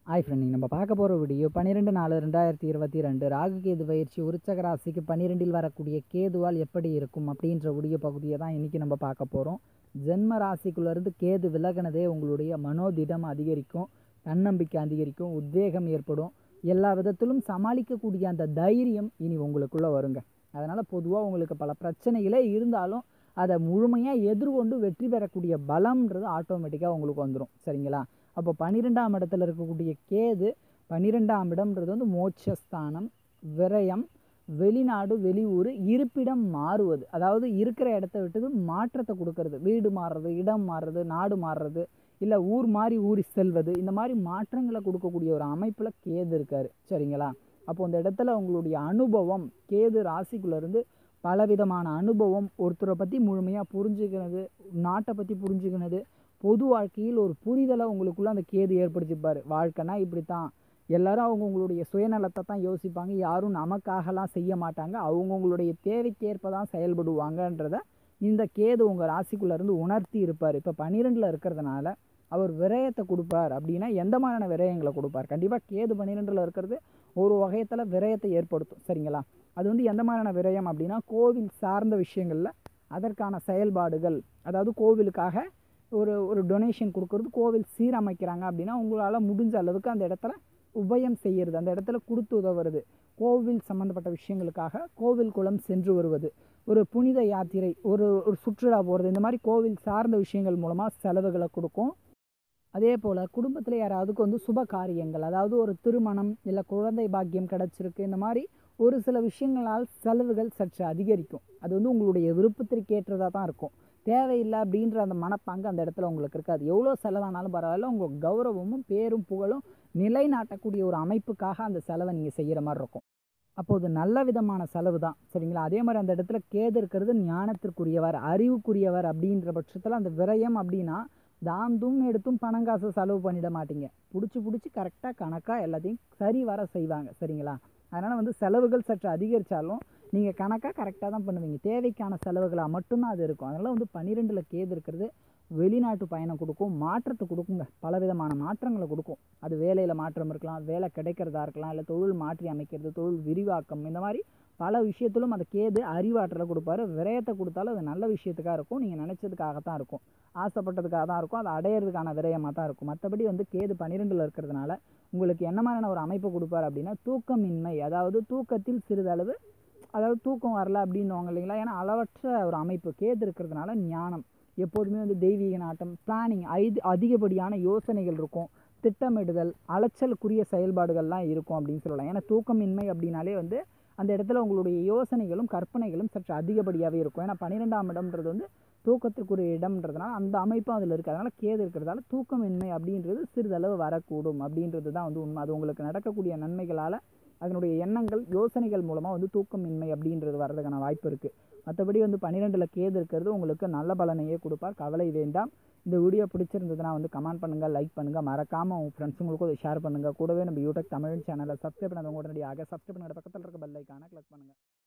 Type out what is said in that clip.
hi friend நம்ம பார்க்க போகிற வீடியோ பன்னிரெண்டு நாலு ரெண்டாயிரத்தி இருபத்தி ரெண்டு ராகு கேது பயிற்சி உருச்சக ராசிக்கு பன்னிரெண்டில் வரக்கூடிய கேதுவால் எப்படி இருக்கும் அப்படின்ற வீடியோ பகுதியை தான் இன்றைக்கி நம்ம பார்க்க போகிறோம் ஜென்ம ராசிக்குள்ளேருந்து கேது விலகினதே உங்களுடைய மனோதிடம் அதிகரிக்கும் தன்னம்பிக்கை அதிகரிக்கும் உத்வேகம் ஏற்படும் எல்லா விதத்திலும் சமாளிக்கக்கூடிய அந்த தைரியம் இனி உங்களுக்குள்ளே வருங்க அதனால் பொதுவாக உங்களுக்கு பல பிரச்சனைகளே இருந்தாலும் அதை முழுமையாக எதிர்கொண்டு வெற்றி பெறக்கூடிய பலம்ன்றது ஆட்டோமேட்டிக்காக உங்களுக்கு வந்துடும் சரிங்களா அப்போ பன்னிரெண்டாம் இடத்துல இருக்கக்கூடிய கேது பன்னிரெண்டாம் இடம்ன்றது வந்து மோட்சஸ்தானம் விரயம் வெளிநாடு வெளியூர் இருப்பிடம் மாறுவது அதாவது இருக்கிற இடத்த விட்டது மாற்றத்தை கொடுக்கறது வீடு மாறுறது இடம் மாறுறது நாடு மாறுறது இல்லை ஊர் மாறி ஊறி செல்வது இந்த மாதிரி மாற்றங்களை கொடுக்கக்கூடிய ஒரு அமைப்பில் கேது இருக்கார் சரிங்களா அப்போ அந்த இடத்துல உங்களுடைய அனுபவம் கேது ராசிக்குள்ளேருந்து பலவிதமான அனுபவம் ஒருத்தரை பற்றி முழுமையாக புரிஞ்சுக்கிறது நாட்டை பற்றி புரிஞ்சுக்கினது பொது வாழ்க்கையில் ஒரு புரிதலை உங்களுக்குள்ளே அந்த கேது ஏற்படுத்திப்பார் வாழ்க்கைனா இப்படி தான் எல்லாரும் அவங்கவுங்களுடைய சுயநலத்தை தான் யோசிப்பாங்க யாரும் நமக்காகலாம் செய்ய மாட்டாங்க அவங்கவுங்களுடைய தேவைக்கேற்ப தான் செயல்படுவாங்கன்றத இந்த கேது உங்கள் ராசிக்குள்ளேருந்து உணர்த்தி இருப்பார் இப்போ பன்னிரெண்டில் இருக்கிறதுனால அவர் விரயத்தை கொடுப்பார் அப்படின்னா எந்த மாதிரியான விரயங்களை கொடுப்பார் கண்டிப்பாக கேது பன்னிரெண்டில் இருக்கிறது ஒரு வகையத்தில் விரயத்தை ஏற்படுத்தும் சரிங்களா அது வந்து எந்த மாதிரியான விரயம் அப்படின்னா கோவில் சார்ந்த விஷயங்களில் அதற்கான செயல்பாடுகள் அதாவது கோவிலுக்காக ஒரு ஒரு டொனேஷன் கொடுக்கறது கோவில் சீரமைக்கிறாங்க அப்படின்னா உங்களால் முடிஞ்ச அளவுக்கு அந்த இடத்துல உபயம் செய்கிறது அந்த இடத்துல கொடுத்து உதவுறது கோவில் சம்மந்தப்பட்ட விஷயங்களுக்காக கோவில் குளம் சென்று வருவது ஒரு புனித யாத்திரை ஒரு ஒரு சுற்றுலா போகிறது இந்த மாதிரி கோவில் சார்ந்த விஷயங்கள் மூலமாக செலவுகளை கொடுக்கும் அதே போல் குடும்பத்தில் யாராவதுக்கு வந்து சுப காரியங்கள் அதாவது ஒரு திருமணம் இல்லை குழந்தை பாக்கியம் கிடச்சிருக்கு இந்த மாதிரி ஒரு சில விஷயங்களால் செலவுகள் சற்று அதிகரிக்கும் அது வந்து உங்களுடைய விருப்பத்திற்கு ஏற்றதாக தான் இருக்கும் தேவையில்லை அப்படின்ற அந்த மனப்பாங்கு அந்த இடத்துல உங்களுக்கு இருக்காது எவ்வளோ செலவானாலும் பரவாயில்ல உங்கள் கௌரவமும் பேரும் புகழும் நிலைநாட்டக்கூடிய ஒரு அமைப்புக்காக அந்த செலவை நீங்கள் செய்கிற மாதிரி இருக்கும் அப்போது நல்ல விதமான செலவு தான் சரிங்களா அதே மாதிரி அந்த இடத்துல கேது இருக்கிறது ஞானத்திற்குரியவர் அறிவுக்குரியவர் அப்படின்ற பட்சத்தில் அந்த விரயம் அப்படின்னா தாந்தும் எடுத்தும் பணம் காசு செலவு பண்ணிட மாட்டீங்க பிடிச்சி பிடிச்சி கரெக்டாக கணக்காக எல்லாத்தையும் சரி வர செய்வாங்க சரிங்களா அதனால் வந்து செலவுகள் சற்று அதிகரித்தாலும் நீங்கள் கணக்காக கரெக்டாக தான் பண்ணுவீங்க தேவைக்கான செலவுகளாக மட்டும்தான் அது இருக்கும் அதனால் வந்து பன்னிரெண்டில் கேது இருக்கிறது வெளிநாட்டு பயணம் கொடுக்கும் மாற்றத்தை கொடுக்குங்க பலவிதமான மாற்றங்களை கொடுக்கும் அது வேலையில் மாற்றம் இருக்கலாம் வேலை கிடைக்கிறதா இருக்கலாம் இல்லை தொழில் மாற்றி அமைக்கிறது தொழில் விரிவாக்கம் இந்த மாதிரி பல விஷயத்திலும் அந்த கேது அறிவாற்றலை கொடுப்பாரு விரயத்தை கொடுத்தாலும் அது நல்ல விஷயத்துக்காக இருக்கும் நீங்கள் நினச்சதுக்காக தான் இருக்கும் ஆசைப்பட்டதுக்காக தான் இருக்கும் அதை அடையிறதுக்கான விரயமாக தான் இருக்கும் மற்றபடி வந்து கேது பன்னிரெண்டில் இருக்கிறதுனால உங்களுக்கு என்ன மாதிரியான ஒரு அமைப்பை கொடுப்பார் அப்படின்னா தூக்கமின்மை அதாவது தூக்கத்தில் சிறிதளவு அதாவது தூக்கம் வரல அப்படின்னுவாங்க இல்லைங்களா ஏன்னா அளவற்ற ஒரு அமைப்பு கேது இருக்கிறதுனால ஞானம் எப்போதுமே வந்து தெய்வீக நாட்டம் பிளானிங் ஐது அதிகப்படியான யோசனைகள் இருக்கும் திட்டமிடுதல் அலைச்சலுக்குரிய செயல்பாடுகள்லாம் இருக்கும் அப்படின்னு சொல்லலாம் ஏன்னா தூக்கமின்மை அப்படின்னாலே வந்து அந்த இடத்துல உங்களுடைய யோசனைகளும் கற்பனைகளும் சற்று அதிகப்படியாகவே இருக்கும் ஏன்னா பன்னிரெண்டாம் இடம்ன்றது வந்து தூக்கத்திற்குரிய இடம்ன்றதுனால அந்த அமைப்பும் அதில் இருக்குது அதனால் கேது இருக்கிறதால தூக்கமின்மை அப்படின்றது சிறிதளவு வரக்கூடும் அப்படின்றது தான் வந்து உண்மை அது உங்களுக்கு நடக்கக்கூடிய நன்மைகளால் அதனுடைய எண்ணங்கள் யோசனைகள் மூலமாக வந்து தூக்கமின்மை அப்படின்றது வர்றதுக்கான வாய்ப்பு இருக்குது மற்றபடி வந்து பன்னிரெண்டில் கேது இருக்கிறது உங்களுக்கு நல்ல பலனையே கொடுப்பார் கவலை வேண்டாம் இந்த வீடியோ பிடிச்சிருந்ததுன்னா வந்து கமெண்ட் பண்ணுங்கள் லைக் பண்ணுங்கள் மறக்காமல் உங்கள் ஃப்ரெண்ட்ஸுங்களுக்கும் அதை ஷேர் பண்ணுங்கள் கூடவே நம்ம யூடியூப் தமிழ் சேனலை சப்ஸ்கிரைப் பண்ணாதவங்க உடனடியாக சப்ஸ்கிரைப் பண்ணுற பக்கத்தில் இருக்க பெல் ஐக்கானை கிளிக் பண்ணுங்கள்